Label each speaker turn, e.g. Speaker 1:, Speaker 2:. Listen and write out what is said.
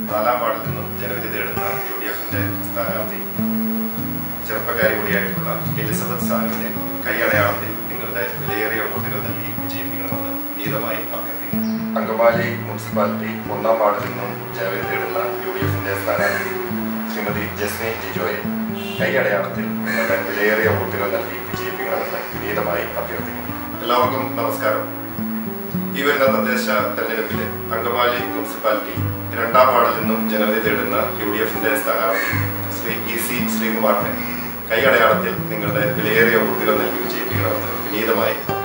Speaker 1: നാലാം വാർഡിൽ നിന്നും ജനവിധി തേടുന്ന യു ഡി എഫിന്റെ സ്ഥാനാർത്ഥി ചെറുപ്പക്കാരി കൂടിയായിട്ടുള്ള എലിസബത്ത് സാനുവിനെ കൈയടയാളത്തിൽ നിങ്ങളുടെ വിലയേറിയ വോട്ടുകൾ നൽകി വിജയിപ്പിക്കണമെന്ന് നീതമായി അഭ്യർത്ഥിക്കുന്നു അങ്കമാലി മുനിസിപ്പാലിറ്റി ഒന്നാം വാർഡിൽ നിന്നും ജനവിധി തേടുന്ന യു ഡി എഫിന്റെ സ്ഥാനാർത്ഥി ശ്രീമതി ജസ്മി ജിജോയെ കൈയടയാളത്തിൽ നിങ്ങളുടെ വിലയേറിയ വോട്ടുകൾ നൽകി വിജയിപ്പിക്കണമെന്ന് വിനീതമായി അഭ്യർത്ഥിക്കുന്നു എല്ലാവർക്കും നമസ്കാരം ഈ വരുന്ന തദ്ദേശ തെരഞ്ഞെടുപ്പിലെ അങ്കമാലി മുനിസിപ്പാലിറ്റി രണ്ടാം വാർഡിൽ നിന്നും ജനവിധി തേടുന്ന യു ഡി എഫിന്റെ സ്ഥാനാർത്ഥി ശ്രീ ഇ സി ശ്രീകുമാറിനെ കൈയടയാളത്തിൽ നിങ്ങളുടെ വിലയേറിയ വോട്ടുകൾ നൽകി വിജയിപ്പിക്കണമെന്ന് വിനീതമായി